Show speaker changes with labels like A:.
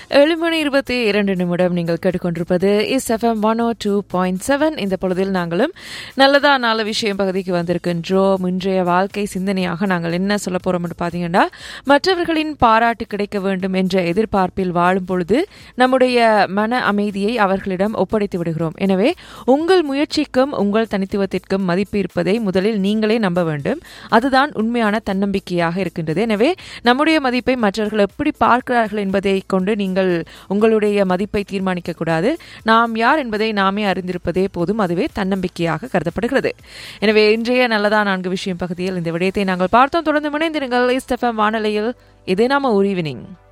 A: ஏழு மணி இருபத்தி இரண்டு நிமிடம் நீங்கள் கேட்டுக்கொண்டிருப்பது is FM one O two point seven இந்த பொழுதில் நாங்களும் நல்லதா நாலு விஷயம் பகுதிக்கு வந்திருக்கின்றோம் இன்றைய வாழ்க்கை சிந்தனையாக நாங்கள் என்ன சொல்ல போறோம்னு பார்த்தீங்கன்னா மற்றவர்களின் பாராட்டு கிடைக்க வேண்டும் என்ற எதிர்பார்ப்பில் வாழும் பொழுது நம்முடைய மன அமைதியை அவர்களிடம் ஒப்படைத்து விடுகிறோம் எனவே உங்கள் முயற்சிக்கும் உங்கள் தனித்துவத்திற்கும் மதிப்பு இருப்பதை முதலில் நீங்களே நம்ப வேண்டும் அதுதான் உண்மையான தன்னம்பிக்கையாக இருக்கின்றது எனவே நம்முடைய மதிப்பை மற்றவர்கள் எப்படி பார்க்கிறார்கள் என்பதை கொண்டு நீங்கள் உங்களுடைய மதிப்பை தீர்மானிக்க கூடாது நாம் யார் என்பதை நாமே அறிந்திருப்பதே போதும் அதுவே தன்னம்பிக்கையாக கருதப்படுகிறது எனவே இன்றைய நல்லதா நான்கு விஷயம் பகுதியில் இந்த விடயத்தை நாங்கள் பார்த்தோம் தொடர்ந்து முனைந்திருங்கள் இஸ்டஃபம் வானொலியில் இது நாம ஒரு ஈவினிங்